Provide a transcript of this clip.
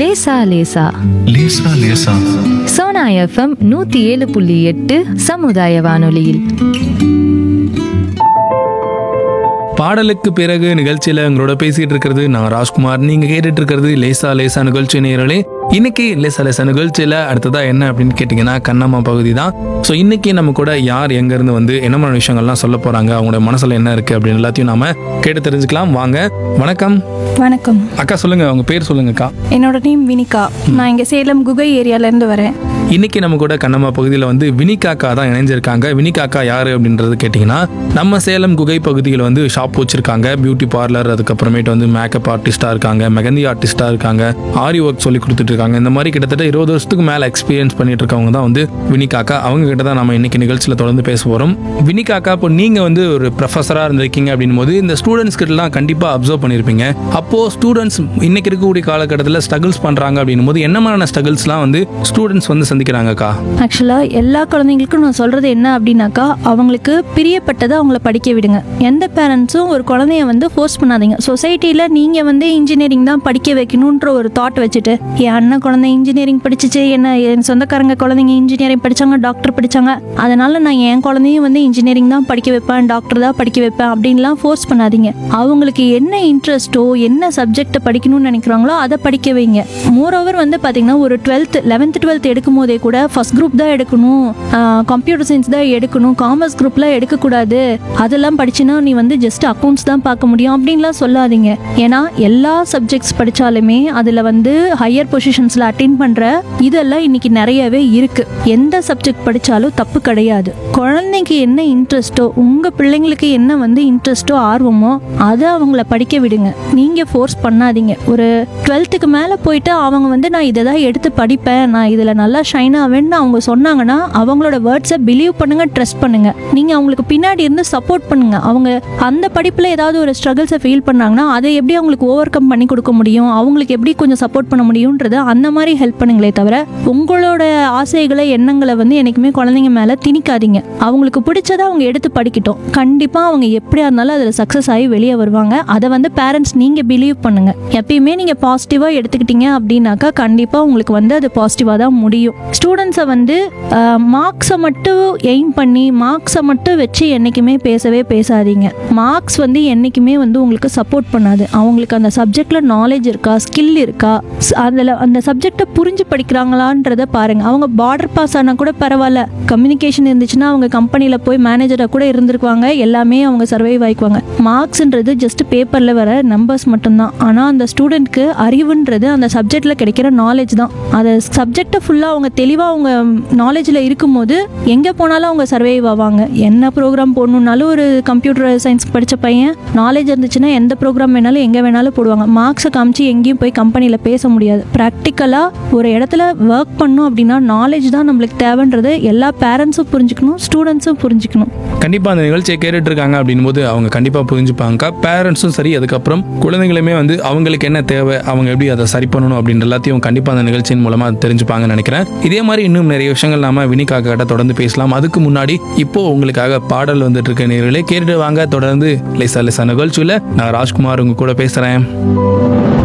லேசா லேசா லேசா லேசா சோனா எஃப்எம் நூத்தி ஏழு புள்ளி எட்டு சமுதாய வானொலியில் பாடலுக்கு பிறகு நிகழ்ச்சியில உங்களோட பேசிட்டு இருக்கிறது நான் ராஜ்குமார் நீங்க கேட்டுட்டு இருக்கிறது லேசா லேசா நிகழ்ச்சி நேரலே இன்னைக்கு லேசா லேசா நிகழ்ச்சியில அடுத்ததா என்ன அப்படின்னு கேட்டிங்கன்னா கண்ணம்மா பகுதி தான் ஸோ இன்னைக்கு நம்ம கூட யார் எங்க இருந்து வந்து என்ன மாதிரி விஷயங்கள்லாம் சொல்ல போறாங்க அவங்களோட மனசுல என்ன இருக்கு அப்படின்னு எல்லாத்தையும் நாம கேட்டு தெரிஞ்சுக்கலாம் வாங்க வணக்கம் வணக்கம் அக்கா சொல்லுங்க உங்க பேர் சொல்லுங்கக்கா என்னோட நேம் வினிகா நான் இங்கே சேலம் குகை ஏரியாலேருந்து வரேன் இன்னைக்கு நம்ம கூட கண்ணம்மா பகுதியில் வந்து வினிகாக்கா தான் இணைஞ்சிருக்காங்க வினிகாக்கா யாரு அப்படின்றது கேட்டிங்கன்னா நம்ம சேலம் குகை பகுதியில் வந்து ஷாப் வச்சிருக்காங்க பியூட்டி பார்லர் அதுக்கப்புறமேட்டு வந்து மேக்கப் ஆர்டிஸ்டாக இருக்காங்க மெகந்தி ஆர்டிஸ்டாக இருக்காங்க ஆரி ஒர்க் சொல்லி கொடுத்துட்டு இருக்காங்க இந்த மாதிரி கிட்டத்தட்ட இருபது வருஷத்துக்கு மேலே எக்ஸ்பீரியன்ஸ் பண்ணிட்டு இருக்கவங்க தான் வந்து வினிகாக்கா அவங்க கிட்ட தான் நம்ம இன்னைக்கு நிகழ்ச்சியில் தொடர்ந்து பேச போகிறோம் வினிகாக்கா இப்போ நீங்கள் வந்து ஒரு ப்ரொஃபஸராக இருந்திருக்கீங்க அப்படின்னும் போது இந்த ஸ்டூடெண்ட்ஸ் கிட்டலாம் கண்டிப்பாக அப்சர்வ் பண்ணியிருப்பீங்க அப்போது ஸ்டூடெண்ட்ஸ் இன்னைக்கு இருக்கக்கூடிய காலகட்டத்தில் ஸ்ட்ரகிள்ஸ் பண்ணுறாங்க அப்படின்னும் போது என்ன மாதிரியான ஸ்ட்ரகிள்ஸ்லாம் வந்து ஸ்டூடெண்ட்ஸ் வந்து சந்திக்கிறாங்கக்கா ஆக்சுவலாக எல்லா குழந்தைங்களுக்கும் நான் சொல்கிறது என்ன அப்படின்னாக்கா அவங்களுக்கு பிரியப்பட்டதை அவங்கள படிக்க விடுங்க எந்த பேரண்ட்ஸும் ஒரு குழந்தைய வந்து ஃபோர்ஸ் பண்ணாதீங்க சொசைட்டியில் நீங்கள் வந்து இன்ஜினியரிங் தான் படிக்க வைக்கணுன்ற ஒரு தாட் வச்சுட்டு என் அண்ணன் குழந்தை இன்ஜினியரிங் படிச்சிச்சு என்ன என் சொந்தக்காரங்க குழந்தைங்க இன்ஜினியரிங் படிச்சாங்க டாக்டர் படிச்சாங்க அதனால நான் என் குழந்தையும் வந்து இன்ஜினியரிங் தான் படிக்க வைப்பேன் டாக்டர் தான் படிக்க வைப்பேன் அப்படின்லாம் ஃபோர்ஸ் பண்ணாதீங்க அவங்களுக்கு என்ன இன்ட்ரெஸ்ட்டோ என்ன சப்ஜெக்டை படிக்கணும்னு நினைக்கிறாங்களோ அதை படிக்க வைங்க மோரோவர் வந்து பார்த்தீங்கன்னா ஒரு டுவெல்த் லெவன்த் டுவெல்த் எடுக்கும் போதே கூட ஃபர்ஸ்ட் குரூப் தான் எடுக்கணும் கம்ப்யூட்டர் சயின்ஸ் தான் எடுக்கணும் காமர்ஸ் குரூப்லாம் எடுக்கக்கூடாது அதெல்லாம் படிச்சுன்னா நீ வந்து ஜஸ்ட் அக்கௌண்ட்ஸ் தான் பார்க்க முடியும் அப்படின்லாம் சொல்லாதீங்க ஏன்னா எல்லா சப்ஜெக்ட்ஸ் படித்தாலுமே அதில் வந்து ஹையர் பொசிஷன்ஸில் அட்டென்ட் பண்ணுற இதெல்லாம் இன்னைக்கு நிறையவே இருக்கு எந்த சப்ஜெக்ட் படித்தாலும் தப்பு கிடையாது குழந்தைக்கு என்ன இன்ட்ரெஸ்ட்டோ உங்கள் பிள்ளைங்களுக்கு என்ன வந்து இன்ட்ரெஸ்ட்டோ ஆர்வமோ அதை அவங்கள படிக்க விடுங்க நீங்கள் ஃபோர்ஸ் பண்ணாதீங்க ஒரு டுவெல்த்துக்கு மேலே போயிட்டு அவங்க வந்து நான் இதை தான் எடுத்து படிப்பேன் நான் இதில் நல்லா ஷைன் ஆவேன்னு அவங்க சொன்னாங்கன்னா அவங்களோட வேர்ட்ஸை பிலீவ் பண்ணுங்க ட்ரஸ்ட் பண்ணுங்க நீங்கள் அவங்களுக்கு பின்னாடி இருந்து சப்போர்ட் பண்ணுங்க அவங்க அந்த படிப்பில் ஏதாவது ஒரு ஸ்ட்ரகிள்ஸை ஃபீல் பண்ணாங்கன்னா அதை எப்படி அவங்களுக்கு ஓவர் கம் பண்ணி கொடுக்க முடியும் அவங்களுக்கு எப்படி கொஞ்சம் சப்போர்ட் பண்ண முடியுன்றது அந்த மாதிரி ஹெல்ப் பண்ணுங்களே தவிர உங்களோட ஆசைகளை எண்ணங்களை வந்து என்னைக்குமே குழந்தைங்க மேலே திணிக்காதீங்க அவங்களுக்கு பிடிச்சதை அவங்க எடுத்து படிக்கட்டும் கண்டிப்பாக அவங்க எப்படியா இருந்தாலும் அதில் சக்ஸஸ் ஆகி வெளியே வருவாங்க அதை வந்து பேரண்ட்ஸ் நீங்கள் பிலீவ் பண்ணுங்க எப்பயுமே நீங்கள் பாசிட்டிவாக எடுத்துக்கிட்டீங்க அப்படின்னாக்கா கண்டிப்பாக உங்களுக்கு வந்து அது பாசிட்டிவாக தான் முடியும் ஸ்டூடெண்ட்ஸை வந்து மார்க்ஸை மட்டும் எய்ம் பண்ணி மார்க்ஸை மட்டும் வச்சு என்றைக்குமே பேசவே பேசாதீங்க மார்க்ஸ் வந்து என்றைக்குமே வந்து உங்களுக்கு சப்போர்ட் பண்ணாது அவங்களுக்கு அந்த சப்ஜெக்டில் நாலேஜ் இருக்கா ஸ்கில் இருக்கா அதில் அந்த சப்ஜெக்டை புரிஞ்சு படிக்கிறாங்களான்றத பாருங்கள் அவங்க பார்டர் பாஸ் ஆனால் கூட பரவாயில்ல கம்யூனிகேஷன் இருந்துச்சுன்னா அவங்க கம்பெனியில் போய் மேனேஜராக கூட இருந்திருக்குவாங்க எல்லாமே அவங்க சர்வைவ் ஆயிக்குவாங்க மார்க்ஸ்ன்றது ஜஸ்ட் பேப்பரில் வர நம்பர்ஸ் மட்டும்தான் ஆனால் அந்த ஸ்டூடெண்ட்க்கு அறிவுன்றது அந்த சப்ஜெக்டில் கிடைக்கிற நாலேஜ் தான் அந்த சப்ஜெக்டை ஃபுல்லாக அவங்க தெளிவாக அவங்க நாலேஜில் இருக்கும்போது எங்கே போனாலும் அவங்க சர்வைவ் ஆவாங்க என்ன ப்ரோக்ராம் போடணுன்னாலும் ஒரு கம்ப்யூட்டர் சயின்ஸ் படித்த பையன் நாலேஜ் இருந்துச்சுன்னா எந்த ப்ரோக்ராம் வேணாலும் எங்கே வேணாலும் போடுவாங்க மார்க்ஸை காமிச்சு எங்கேயும் போய் கம்பெனியில் பேச முடியாது ப்ராக்டிக்கலாக ஒரு இடத்துல ஒர்க் பண்ணோம் அப்படின்னா நாலேஜ் தான் நம்மளுக்கு தேவைன்றது எல்லா பேரண்ட்ஸும் புரிஞ்சுக்கணும் ஸ்டூடெண்ட்ஸும் புரிஞ்சுக்கணும் கண்டிப்பாக அந்த நிகழ்ச்சியை கேட்டுட்டு இருக்காங்க அப்படின் போது அவங்க கண்டிப்பாக புரிஞ்சுப்பாங்க பேரண்ட்ஸும் சரி அதுக்கப்புறம் குழந்தைங்களுமே வந்து அவங்களுக்கு என்ன தேவை அவங்க எப்படி அதை சரி பண்ணணும் அப்படின்ற எல்லாத்தையும் கண்டிப்பாக அந்த நிகழ்ச்சியின் மூலமாக தெரிஞ்சுப்பாங்கன்னு நினைக்கிறேன் இதே மாதிரி இன்னும் நிறைய விஷயங்கள் நாம வினிகாக்க கிட்ட தொடர்ந்து பேசலாம் அதுக்கு முன்னாடி இப்போ உங்களுக்காக பாடல் வந்துட்டு இருக்க நேர்களே கேட்டுட்டு வாங்க தொடர்ந்து லேசா லேசா நிகழ்ச்சியில் நான் ராஜ்குமார் உங்க கூட பேசுகிறேன்